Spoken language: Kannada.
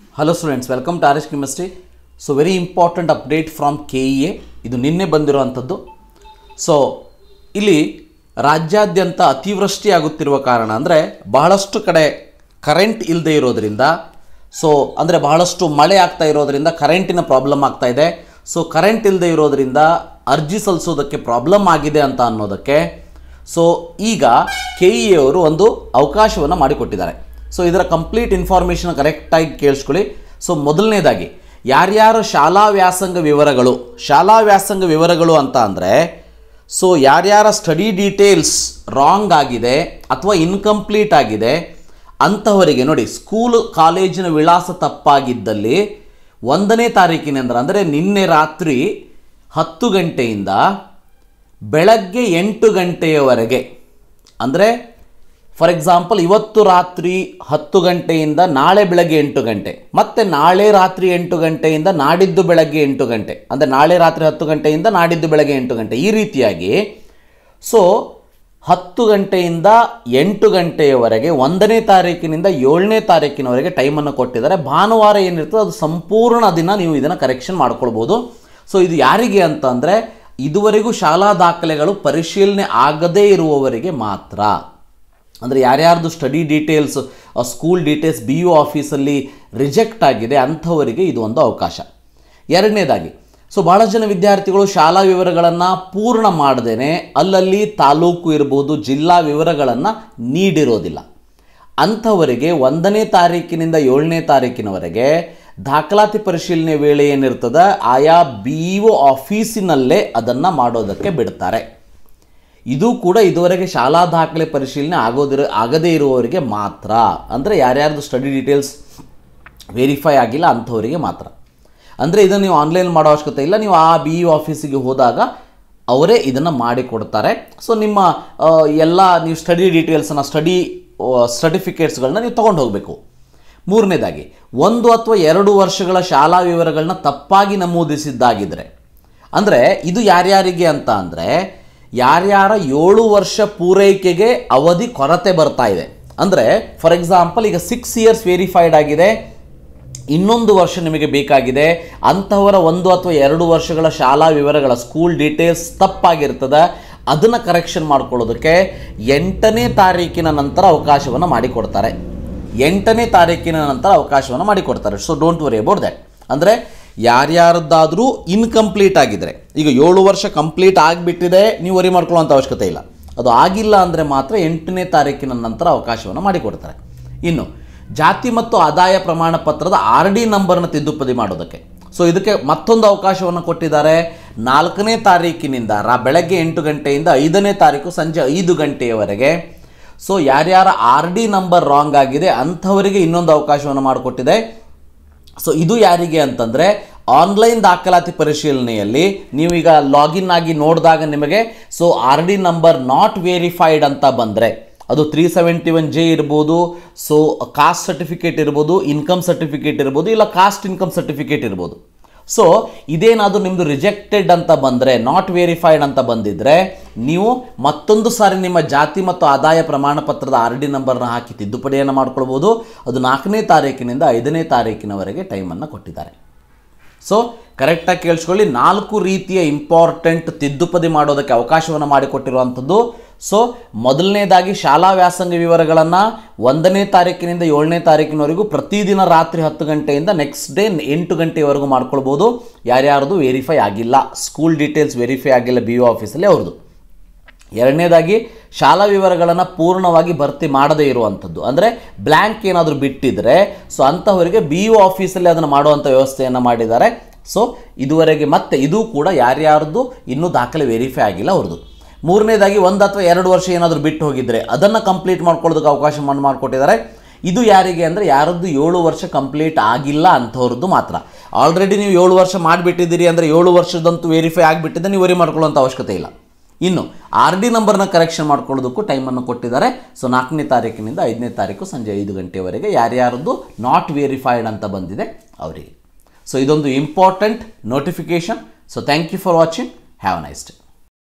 hello students welcome to R S chemistry so very important update from K E A ಇದು ನಿನ್ನೆ ಬಂದಿರುವಂಥದ್ದು ಸೊ ಇಲ್ಲಿ ರಾಜ್ಯಾದ್ಯಂತ ಅತಿವೃಷ್ಟಿ ಆಗುತ್ತಿರುವ ಕಾರಣ ಅಂದರೆ ಬಹಳಷ್ಟು ಕಡೆ ಕರೆಂಟ್ ಇಲ್ಲದೆ ಇರೋದ್ರಿಂದ ಸೊ ಅಂದರೆ ಬಹಳಷ್ಟು ಮಳೆ ಆಗ್ತಾ ಇರೋದ್ರಿಂದ ಕರೆಂಟಿನ ಪ್ರಾಬ್ಲಮ್ ಆಗ್ತಾ ಇದೆ ಸೊ ಕರೆಂಟ್ ಇಲ್ಲದೆ ಇರೋದ್ರಿಂದ ಅರ್ಜಿ ಸಲ್ಲಿಸೋದಕ್ಕೆ ಪ್ರಾಬ್ಲಮ್ ಆಗಿದೆ ಅಂತ ಅನ್ನೋದಕ್ಕೆ ಸೊ ಈಗ ಕೆ ಇ ಅವರು ಒಂದು ಅವಕಾಶವನ್ನು ಮಾಡಿಕೊಟ್ಟಿದ್ದಾರೆ ಸೊ ಇದರ ಕಂಪ್ಲೀಟ್ ಇನ್ಫಾರ್ಮೇಷನ್ ಕರೆಕ್ಟಾಗಿ ಕೇಳಿಸ್ಕೊಳ್ಳಿ ಸೊ ಮೊದಲನೇದಾಗಿ ಯಾರ್ಯಾರ ಶಾಲಾ ವ್ಯಾಸಂಗ ವಿವರಗಳು ಶಾಲಾ ವ್ಯಾಸಂಗ ವಿವರಗಳು ಅಂತ ಅಂದರೆ ಸೊ ಯಾರ್ಯಾರ ಸ್ಟಡಿ ಡೀಟೇಲ್ಸ್ ರಾಂಗ್ ಆಗಿದೆ ಅಥವಾ ಇನ್ಕಂಪ್ಲೀಟ್ ಆಗಿದೆ ಅಂಥವರಿಗೆ ನೋಡಿ ಸ್ಕೂಲ್ ಕಾಲೇಜಿನ ವಿಳಾಸ ತಪ್ಪಾಗಿದ್ದಲ್ಲಿ ಒಂದನೇ ತಾರೀಕಿನಿಂದ ಅಂದರೆ ನಿನ್ನೆ ರಾತ್ರಿ ಹತ್ತು ಗಂಟೆಯಿಂದ ಬೆಳಗ್ಗೆ ಎಂಟು ಗಂಟೆಯವರೆಗೆ ಅಂದರೆ ಫಾರ್ ಎಕ್ಸಾಂಪಲ್ ಇವತ್ತು ರಾತ್ರಿ ಹತ್ತು ಗಂಟೆಯಿಂದ ನಾಳೆ ಬೆಳಗ್ಗೆ ಎಂಟು ಗಂಟೆ ಮತ್ತು ನಾಳೆ ರಾತ್ರಿ ಎಂಟು ಗಂಟೆಯಿಂದ ನಾಡಿದ್ದು ಬೆಳಗ್ಗೆ ಎಂಟು ಗಂಟೆ ಅಂದರೆ ನಾಳೆ ರಾತ್ರಿ ಹತ್ತು ಗಂಟೆಯಿಂದ ನಾಡಿದ್ದು ಬೆಳಗ್ಗೆ ಎಂಟು ಗಂಟೆ ಈ ರೀತಿಯಾಗಿ ಸೊ ಹತ್ತು ಗಂಟೆಯಿಂದ ಎಂಟು ಗಂಟೆಯವರೆಗೆ ಒಂದನೇ ತಾರೀಕಿನಿಂದ ಏಳನೇ ತಾರೀಕಿನವರೆಗೆ ಟೈಮನ್ನು ಕೊಟ್ಟಿದ್ದಾರೆ ಭಾನುವಾರ ಏನಿರ್ತದೆ ಅದು ಸಂಪೂರ್ಣ ದಿನ ನೀವು ಇದನ್ನು ಕರೆಕ್ಷನ್ ಮಾಡ್ಕೊಳ್ಬೋದು ಸೊ ಇದು ಯಾರಿಗೆ ಅಂತ ಅಂದರೆ ಇದುವರೆಗೂ ಶಾಲಾ ದಾಖಲೆಗಳು ಪರಿಶೀಲನೆ ಆಗದೇ ಇರುವವರಿಗೆ ಮಾತ್ರ ಅಂದರೆ ಯಾರ್ಯಾರ್ದು study details school details B U ಆಫೀಸಲ್ಲಿ ರಿಜೆಕ್ಟ್ ಆಗಿದೆ ಅಂಥವರಿಗೆ ಇದು ಒಂದು ಅವಕಾಶ ಎರಡನೇದಾಗಿ ಸೊ ಭಾಳ ಜನ ವಿದ್ಯಾರ್ಥಿಗಳು ಶಾಲಾ ವಿವರಗಳನ್ನು ಪೂರ್ಣ ಮಾಡದೇನೆ ಅಲ್ಲಲ್ಲಿ ತಾಲೂಕು ಇರ್ಬೋದು ಜಿಲ್ಲಾ ವಿವರಗಳನ್ನು ನೀಡಿರೋದಿಲ್ಲ ಅಂಥವರಿಗೆ ಒಂದನೇ ತಾರೀಕಿನಿಂದ ಏಳನೇ ತಾರೀಕಿನವರೆಗೆ ದಾಖಲಾತಿ ಪರಿಶೀಲನೆ ವೇಳೆ ಏನಿರ್ತದೆ ಆಯಾ ಬಿ ಒ ಆಫೀಸಿನಲ್ಲೇ ಅದನ್ನು ಮಾಡೋದಕ್ಕೆ ಬಿಡ್ತಾರೆ ಇದು ಕೂಡ ಇದುವರೆಗೆ ಶಾಲಾ ದಾಖಲೆ ಪರಿಶೀಲನೆ ಆಗೋದಿರ ಆಗದೇ ಇರುವವರಿಗೆ ಮಾತ್ರ ಅಂದರೆ ಯಾರ್ಯಾರ್ದು ಸ್ಟಡಿ ಡೀಟೇಲ್ಸ್ ವೆರಿಫೈ ಆಗಿಲ್ಲ ಅಂಥವರಿಗೆ ಮಾತ್ರ ಅಂದರೆ ಇದನ್ನು ನೀವು ಆನ್ಲೈನ್ ಮಾಡೋ ಅವಶ್ಯಕತೆ ಇಲ್ಲ ನೀವು ಆ ಬಿ ಇ ಆಫೀಸಿಗೆ ಹೋದಾಗ ಅವರೇ ಇದನ್ನು ಮಾಡಿಕೊಡ್ತಾರೆ ಸೊ ನಿಮ್ಮ ಆ, ಎಲ್ಲ ನೀವು ಸ್ಟಡಿ ಡೀಟೇಲ್ಸನ್ನು ಸ್ಟಡಿ ಸರ್ಟಿಫಿಕೇಟ್ಸ್ಗಳನ್ನ ನೀವು ತೊಗೊಂಡು ಹೋಗಬೇಕು ಮೂರನೇದಾಗಿ ಒಂದು ಅಥವಾ ಎರಡು ವರ್ಷಗಳ ಶಾಲಾ ವಿವರಗಳನ್ನ ತಪ್ಪಾಗಿ ನಮೂದಿಸಿದ್ದಾಗಿದ್ದರೆ ಅಂದರೆ ಇದು ಯಾರ್ಯಾರಿಗೆ ಅಂತ ಅಂದರೆ ಯಾರ್ಯಾರ ಏಳು ವರ್ಷ ಪೂರೈಕೆಗೆ ಅವಧಿ ಕೊರತೆ ಬರ್ತಾ ಇದೆ ಅಂದರೆ ಫಾರ್ ಎಕ್ಸಾಂಪಲ್ ಈಗ ಸಿಕ್ಸ್ ಇಯರ್ಸ್ ವೆರಿಫೈಡ್ ಆಗಿದೆ ಇನ್ನೊಂದು ವರ್ಷ ನಿಮಗೆ ಬೇಕಾಗಿದೆ ಅಂಥವರ ಒಂದು ಅಥವಾ ಎರಡು ವರ್ಷಗಳ ಶಾಲಾ ವಿವರಗಳ ಸ್ಕೂಲ್ ಡೀಟೇಲ್ಸ್ ತಪ್ಪಾಗಿರ್ತದೆ ಅದನ್ನು ಕರೆಕ್ಷನ್ ಮಾಡ್ಕೊಳ್ಳೋದಕ್ಕೆ ಎಂಟನೇ ತಾರೀಕಿನ ನಂತರ ಅವಕಾಶವನ್ನು ಮಾಡಿಕೊಡ್ತಾರೆ ಎಂಟನೇ ತಾರೀಕಿನ ನಂತರ ಅವಕಾಶವನ್ನು ಮಾಡಿಕೊಡ್ತಾರೆ so don't worry about that ಅಂದರೆ ಯಾರ್ಯಾರದ್ದಾದರೂ ಇನ್ಕಂಪ್ಲೀಟ್ ಆಗಿದ್ರೆ ಈಗ ಏಳು ವರ್ಷ ಕಂಪ್ಲೀಟ್ ಆಗಿಬಿಟ್ಟಿದೆ ನೀವು ವರಿ ಮಾಡ್ಕೊಳ್ಳೋಂಥ ಅವಶ್ಯಕತೆ ಇಲ್ಲ ಅದು ಆಗಿಲ್ಲ ಅಂದರೆ ಮಾತ್ರ ಎಂಟನೇ ತಾರೀಕಿನ ನಂತರ ಅವಕಾಶವನ್ನು ಮಾಡಿಕೊಡ್ತಾರೆ ಇನ್ನು ಜಾತಿ ಮತ್ತು ಆದಾಯ ಪ್ರಮಾಣ ಪತ್ರದ ಆರ್ ಡಿ ನಂಬರ್ನ ತಿದ್ದುಪಡಿ ಮಾಡೋದಕ್ಕೆ ಸೊ ಇದಕ್ಕೆ ಮತ್ತೊಂದು ಅವಕಾಶವನ್ನು ಕೊಟ್ಟಿದ್ದಾರೆ ನಾಲ್ಕನೇ ತಾರೀಕಿನಿಂದ ರಾ ಬೆಳಗ್ಗೆ ಎಂಟು ಗಂಟೆಯಿಂದ ಐದನೇ ತಾರೀಕು ಸಂಜೆ ಐದು ಗಂಟೆಯವರೆಗೆ ಸೊ ಯಾರ್ಯಾರ ಆರ್ ಡಿ ನಂಬರ್ ರಾಂಗ್ ಆಗಿದೆ ಅಂಥವರಿಗೆ ಇನ್ನೊಂದು ಅವಕಾಶವನ್ನು ಮಾಡಿಕೊಟ್ಟಿದೆ ಸೊ ಇದು ಯಾರಿಗೆ ಅಂತಂದರೆ ಆನ್ಲೈನ್ ದಾಖಲಾತಿ ಪರಿಶೀಲನೆಯಲ್ಲಿ ನೀವೀಗ ಲಾಗಿನ್ ಆಗಿ ನೋಡಿದಾಗ ನಿಮಗೆ so R D number not verified ಅಂತ ಬಂದರೆ ಅದು ತ್ರೀ ಸೆವೆಂಟಿ ಒನ್ ಜೆ ಇರ್ಬೋದು ಸೊ ಕಾಸ್ಟ್ ಸರ್ಟಿಫಿಕೇಟ್ ಇರ್ಬೋದು ಇನ್ಕಮ್ ಸರ್ಟಿಫಿಕೇಟ್ ಇರ್ಬೋದು ಇಲ್ಲ ಕಾಸ್ಟ್ ಇನ್ಕಮ್ ಸರ್ಟಿಫಿಕೇಟ್ ಇರ್ಬೋದು ಸೊ ಇದೇನಾದರೂ ನಿಮ್ಮದು ರಿಜೆಕ್ಟೆಡ್ ಅಂತ ಬಂದರೆ ನಾಟ್ ವೆರಿಫೈಡ್ ಅಂತ ಬಂದಿದ್ದರೆ ನೀವು ಮತ್ತೊಂದು ಸಾರಿ ನಿಮ್ಮ ಜಾತಿ ಮತ್ತು ಆದಾಯ ಪ್ರಮಾಣ ಪತ್ರದ ಆರ್ ಡಿ ನಂಬರ್ನ ಹಾಕಿ ತಿದ್ದುಪಡಿಯನ್ನು ಮಾಡ್ಕೊಳ್ಬೋದು ಅದು ನಾಲ್ಕನೇ ತಾರೀಕಿನಿಂದ ಐದನೇ ತಾರೀಕಿನವರೆಗೆ ಟೈಮನ್ನು ಕೊಟ್ಟಿದ್ದಾರೆ ಸೊ ಕರೆಕ್ಟಾಗಿ ಕೇಳಿಸ್ಕೊಳ್ಳಿ ನಾಲ್ಕು ರೀತಿಯ ಇಂಪಾರ್ಟೆಂಟ್ ತಿದ್ದುಪಡಿ ಮಾಡೋದಕ್ಕೆ ಅವಕಾಶವನ್ನು ಮಾಡಿಕೊಟ್ಟಿರುವಂಥದ್ದು ಸೊ ಮೊದಲನೇದಾಗಿ ಶಾಲಾ ವ್ಯಾಸಂಗ ವಿವರಗಳನ್ನು ಒಂದನೇ ತಾರೀಕಿನಿಂದ ಏಳನೇ ತಾರೀಕಿನವರೆಗೂ ಪ್ರತಿದಿನ ರಾತ್ರಿ ಹತ್ತು ಗಂಟೆಯಿಂದ ನೆಕ್ಸ್ಟ್ ಡೇ ಎಂಟು ಗಂಟೆವರೆಗೂ ಮಾಡ್ಕೊಳ್ಬೋದು ಯಾರ್ಯಾರ್ದು ವೆರಿಫೈ ಆಗಿಲ್ಲ ಸ್ಕೂಲ್ ಡೀಟೇಲ್ಸ್ ವೆರಿಫೈ ಆಗಿಲ್ಲ ಬಿ ಯು ಆಫೀಸಲ್ಲಿ ಅವ್ರದ್ದು ಎರಡನೇದಾಗಿ ಶಾಲಾ ವಿವರಗಳನ್ನು ಪೂರ್ಣವಾಗಿ ಭರ್ತಿ ಮಾಡದೇ ಇರುವಂಥದ್ದು ಅಂದರೆ ಬ್ಲ್ಯಾಂಕ್ ಏನಾದರೂ ಬಿಟ್ಟಿದ್ರೆ ಸೊ ಅಂಥವರಿಗೆ ಬಿ ಯು ಆಫೀಸಲ್ಲಿ ಅದನ್ನು ಮಾಡುವಂಥ ವ್ಯವಸ್ಥೆಯನ್ನು ಮಾಡಿದ್ದಾರೆ ಸೊ ಇದುವರೆಗೆ ಮತ್ತೆ ಇದು ಕೂಡ ಯಾರ್ಯಾರ್ದು ಇನ್ನೂ ದಾಖಲೆ ವೆರಿಫೈ ಆಗಿಲ್ಲ ಅವ್ರದ್ದು ಮೂರನೇದಾಗಿ ಒಂದು ಅಥವಾ ಎರಡು ವರ್ಷ ಏನಾದರೂ ಬಿಟ್ಟು ಹೋಗಿದ್ರೆ ಅದನ್ನು ಕಂಪ್ಲೀಟ್ ಮಾಡ್ಕೊಳ್ಳೋದಕ್ಕೆ ಅವಕಾಶ ಮಾಡಿ ಮಾಡಿಕೊಟ್ಟಿದ್ದಾರೆ ಇದು ಯಾರಿಗೆ ಅಂದರೆ ಯಾರದ್ದು ಏಳು ವರ್ಷ ಕಂಪ್ಲೀಟ್ ಆಗಿಲ್ಲ ಅಂಥವ್ರದ್ದು ಮಾತ್ರ ಆಲ್ರೆಡಿ ನೀವು ಏಳು ವರ್ಷ ಮಾಡಿಬಿಟ್ಟಿದ್ದೀರಿ ಅಂದರೆ ಏಳು ವರ್ಷದಂತೂ ವೆರಿಫೈ ಆಗಿಬಿಟ್ಟಿದೆ ನೀವು ವರಿ ಮಾಡ್ಕೊಳ್ಳೋಂಥ ಅವಶ್ಯಕತೆ ಇಲ್ಲ ಇನ್ನು ಆರ್ ಡಿ ನಂಬರ್ನ ಕರೆಕ್ಷನ್ ಮಾಡ್ಕೊಳ್ಳೋದಕ್ಕೂ ಟೈಮನ್ನು ಕೊಟ್ಟಿದ್ದಾರೆ ಸೊ ನಾಲ್ಕನೇ ತಾರೀಕಿನಿಂದ ಐದನೇ ತಾರೀಕು ಸಂಜೆ ಐದು ಗಂಟೆವರೆಗೆ ಯಾರ್ಯಾರದ್ದು ನಾಟ್ ವೆರಿಫೈಡ್ ಅಂತ ಬಂದಿದೆ ಅವರಿಗೆ ಸೊ ಇದೊಂದು important notification so thank you for watching have nice day